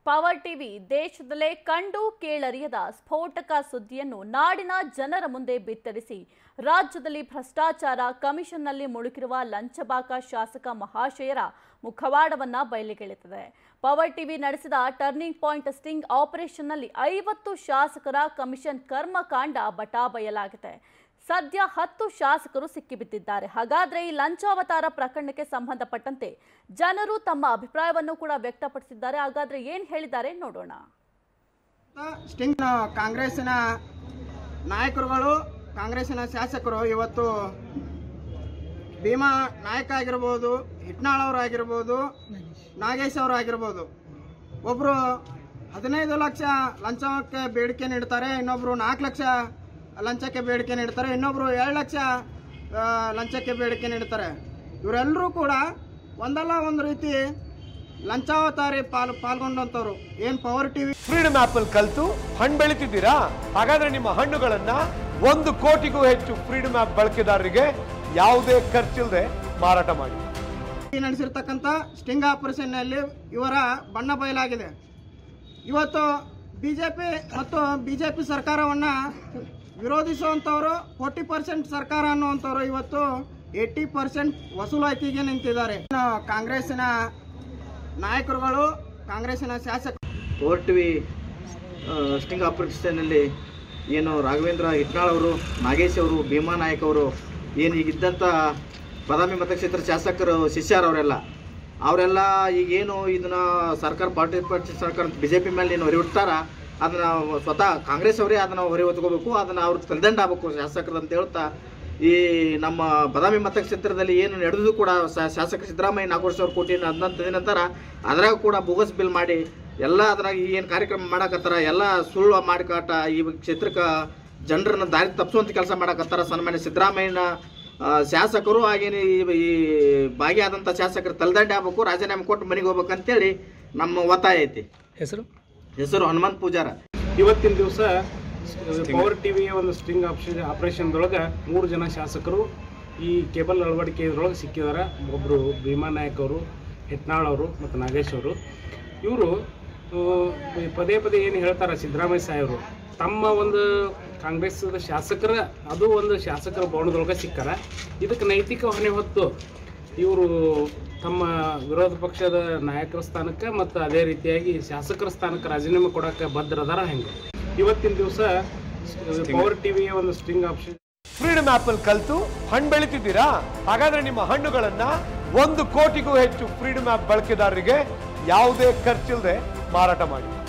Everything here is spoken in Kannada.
ಪವರ್ ಟಿವಿ ದೇಶದಲ್ಲೇ ಕಂಡು ಕೇಳರಿಯದ ಸ್ಫೋಟಕ ಸುದ್ದಿಯನ್ನು ನಾಡಿನ ಜನರ ಮುಂದೆ ಬಿತ್ತರಿಸಿ ರಾಜ್ಯದಲ್ಲಿ ಭ್ರಷ್ಟಾಚಾರ ಕಮಿಷನ್ನಲ್ಲಿ ಮುಳುಗಿರುವ ಲಂಚಬಾಕ ಶಾಸಕ ಮಹಾಶಯರ ಮುಖವಾಡವನ್ನ ಬಯಲಿಗೆಳೆದಿದೆ ಪವರ್ ಟಿವಿ ನಡೆಸಿದ ಟರ್ನಿಂಗ್ ಪಾಯಿಂಟ್ ಸ್ಟಿಂಗ್ ಆಪರೇಷನ್ನಲ್ಲಿ ಐವತ್ತು ಶಾಸಕರ ಕಮಿಷನ್ ಕರ್ಮಕಾಂಡ ಬಟಾಬಯಲಾಗಿದೆ ಸದ್ಯ ಹತ್ತು ಶಾಸಕರು ಸಿಕ್ಕಿಬಿದ್ದಿದ್ದಾರೆ ಹಾಗಾದ್ರೆ ಈ ಲಂಚಾವತಾರ ಪ್ರಕರಣಕ್ಕೆ ಸಂಬಂಧಪಟ್ಟಂತೆ ಜನರು ತಮ್ಮ ಅಭಿಪ್ರಾಯವನ್ನು ಕೂಡ ವ್ಯಕ್ತಪಡಿಸಿದ್ದಾರೆ ಹಾಗಾದ್ರೆ ಏನ್ ಹೇಳಿದ್ದಾರೆ ನೋಡೋಣ ಸ್ಟಿಂಗ್ ಕಾಂಗ್ರೆಸ್ಸಿನ ನಾಯಕರುಗಳು ಕಾಂಗ್ರೆಸ್ಸಿನ ಶಾಸಕರು ಇವತ್ತು ಭೀಮಾ ನಾಯಕ ಆಗಿರ್ಬೋದು ಹಿಟ್ನಾಳ್ ಅವರು ಆಗಿರ್ಬೋದು ನಾಗೇಶ್ ಅವರು ಆಗಿರ್ಬೋದು ಒಬ್ಬರು ಹದಿನೈದು ಲಕ್ಷ ಲಂಚಕ್ಕೆ ಬೇಡಿಕೆ ನೀಡ್ತಾರೆ ಇನ್ನೊಬ್ಬರು ನಾಲ್ಕು ಲಕ್ಷ ಲಂಚಕ್ಕೆ ಬೇಡಿಕೆ ನೀಡ್ತಾರೆ ಇನ್ನೊಬ್ಬರು ಎರಡು ಲಕ್ಷ ಆ, ಲಂಚಕ್ಕೆ ಬೇಡಿಕೆ ನೀಡ್ತಾರೆ ಇವರೆಲ್ಲರೂ ಕೂಡ ಒಂದಲ್ಲ ಒಂದು ರೀತಿ ಲಂಚಾವತಾರಿ ಪಾಲ್ ಪಾಲ್ಗೊಂಡಂಥವ್ರು ಏನು ಪವರ್ ಟಿವಿ ಫ್ರೀಡಮ್ ಆಪ್ ಅಲ್ಲಿ ಕಲ್ತು ಹಣ್ಣು ಬೆಳಿತಿದ್ದೀರಾ ಹಾಗಾದ್ರೆ ನಿಮ್ಮ ಹಣ್ಣುಗಳನ್ನ ಒಂದು ಕೋಟಿಗೂ ಹೆಚ್ಚು ಫ್ರೀಡಮ್ ಆಪ್ ಬಳಕೆದಾರರಿಗೆ ಯಾವುದೇ ಖರ್ಚಿಲ್ಲದೆ ಮಾರಾಟ ಮಾಡಿ ನಡೆಸಿರ್ತಕ್ಕಂಥ ಸ್ಟಿಂಗ್ ಆಪರೇಷನ್ನಲ್ಲಿ ಇವರ ಬಣ್ಣ ಬಯಲಾಗಿದೆ ಇವತ್ತು ಬಿ ಜೆ ಪಿ ಮತ್ತು ಬಿ ಜೆ ಪಿ ಸರ್ಕಾರವನ್ನು ವಿರೋಧಿಸುವಂಥವ್ರು ಫೋರ್ಟಿ ಪರ್ಸೆಂಟ್ ಸರ್ಕಾರ ಅನ್ನುವಂಥವ್ರು ಇವತ್ತು ಏಯ್ಟಿ ಪರ್ಸೆಂಟ್ ವಸೂಲಾತಿಗೆ ನಿಂತಿದ್ದಾರೆ ಇನ್ನು ಕಾಂಗ್ರೆಸ್ಸಿನ ನಾಯಕರುಗಳು ಕಾಂಗ್ರೆಸ್ಸಿನ ಶಾಸಕ ಪವರ್ ಟಿವಿ ಸ್ಟಿಂಗ್ ಆಪರೇಷನ್ನಲ್ಲಿ ಏನು ರಾಘವೇಂದ್ರ ಹಿಟ್ನಾಳ್ ಅವರು ನಾಗೇಶ್ ಅವರು ಭೀಮಾ ನಾಯಕ್ ಅವರು ಏನು ಈಗಿದ್ದಂಥ ಬಾದಾಮಿ ಮತಕ್ಷೇತ್ರ ಶಾಸಕರು ಶಿಷ್ಯರು ಅವರೆಲ್ಲ ಅವರೆಲ್ಲ ಈಗೇನು ಇದನ್ನ ಸರ್ಕಾರ ಪಾರ್ಟಿ ಪಾರ್ಟಿ ಸರ್ಕಾರ ಬಿ ಜೆ ಪಿ ಮೇಲೆ ಏನು ಹೊರೆ ಬಿಡ್ತಾರ ಅದನ್ನು ಸ್ವತಃ ಕಾಂಗ್ರೆಸ್ ಅವರೇ ಅದನ್ನು ಹೊರೆ ಹೊತ್ಕೋಬೇಕು ಅದನ್ನು ಅವ್ರು ತಂದಂಡ ಆಗಬೇಕು ಶಾಸಕರು ಅಂತ ಹೇಳ್ತಾ ಈ ನಮ್ಮ ಬಾದಾಮಿ ಮತಕ್ಷೇತ್ರದಲ್ಲಿ ಏನು ನಡೆದು ಕೂಡ ಶ- ಶಾಸಕ ಸಿದ್ದರಾಮಯ್ಯ ನಾಲ್ಕು ವರ್ಷ ಅವ್ರ ಕೋಟಿ ಹದಿನಂತ ನಂತರ ಅದ್ರಾಗ ಕೂಡ ಬೋಗಸ್ ಬಿಲ್ ಮಾಡಿ ಎಲ್ಲ ಅದ್ರಾಗ ಏನು ಕಾರ್ಯಕ್ರಮ ಮಾಡಕತ್ತಾರ ಎಲ್ಲ ಸುಳ್ಳು ಮಾಡಿಕಾಟ ಈ ಕ್ಷೇತ್ರಕ್ಕೆ ಜನರನ್ನ ದಾರಿ ತಪ್ಪಿಸುವಂಥ ಕೆಲಸ ಮಾಡಕತ್ತಾರ ಸನ್ಮಾನ್ಯ ಸಿದ್ದರಾಮಯ್ಯನ ಆ, ಶಾಸಕರು ಹಾಗೇನೆ ಈ ಈ ಭಾಗಿಯಾದಂಥ ಶಾಸಕರು ತಲೆದಂಡೆ ಆಗ್ಬೇಕು ರಾಜೀನಾಮೆ ಕೊಟ್ಟು ಮನೆಗೆ ಹೋಗ್ಬೇಕಂತೇಳಿ ನಮ್ಮ ಒತ್ತಾಯ ಐತಿ ಹೆಸರು ಹೆಸರು ಹನುಮಂತ್ ಪೂಜಾರ ಇವತ್ತಿನ ದಿವಸ ಪವರ್ ಟಿವಿಯ ಒಂದು ಸ್ಟ್ರಿಂಗ್ ಆಪ್ಷನ್ ಆಪರೇಷನ್ದೊಳಗೆ ಮೂರು ಜನ ಶಾಸಕರು ಈ ಕೇಬಲ್ ಅಳವಡಿಕೆ ಇದ್ರೊಳಗೆ ಸಿಕ್ಕಿದ್ದಾರೆ ಒಬ್ಬರು ಭೀಮಾ ನಾಯಕ್ ಅವರು ಹೆಟ್ನಾಳ್ ಅವರು ಮತ್ತು ನಾಗೇಶ್ ಅವರು ಇವರು ಪದೇ ಪದೇ ಏನು ಹೇಳ್ತಾರೆ ಸಿದ್ದರಾಮಯ್ಯ ಸಾಹೇಬರು ತಮ್ಮ ಒಂದು ಕಾಂಗ್ರೆಸ್ದ ಶಾಸಕರ ಅದು ಒಂದು ಶಾಸಕರ ಭವನದೊಳಗೆ ಸಿಕ್ಕಾರ ಇದಕ್ಕೆ ನೈತಿಕ ಹೊಣೆ ಹೊತ್ತು ಇವರು ತಮ್ಮ ವಿರೋಧ ಪಕ್ಷದ ನಾಯಕರ ಸ್ಥಾನಕ್ಕೆ ಮತ್ತು ಅದೇ ರೀತಿಯಾಗಿ ಶಾಸಕರ ಸ್ಥಾನಕ್ಕೆ ರಾಜೀನಾಮೆ ಕೊಡಕ್ಕೆ ಬದ್ಧರದಾರ ಹೆಂಗೆ ಇವತ್ತಿನ ದಿವಸ ಪವರ್ ಟಿವಿಯ ಒಂದು ಸ್ಟ್ರಿಂಗ್ ಆಪ್ಷನ್ ಫ್ರೀಡಮ್ ಆಪ್ ಅಲ್ಲಿ ಕಲ್ತು ಹಣ್ಣು ಬೆಳಿತಿದ್ದೀರಾ ಹಾಗಾದ್ರೆ ನಿಮ್ಮ ಹಣ್ಣುಗಳನ್ನ ಒಂದು ಕೋಟಿಗೂ ಹೆಚ್ಚು ಫ್ರೀಡಮ್ ಆಪ್ ಬಳಕೆದಾರರಿಗೆ ಯಾವುದೇ ಖರ್ಚಿಲ್ಲದೆ ಮಾರಾಟ ಮಾಡಿ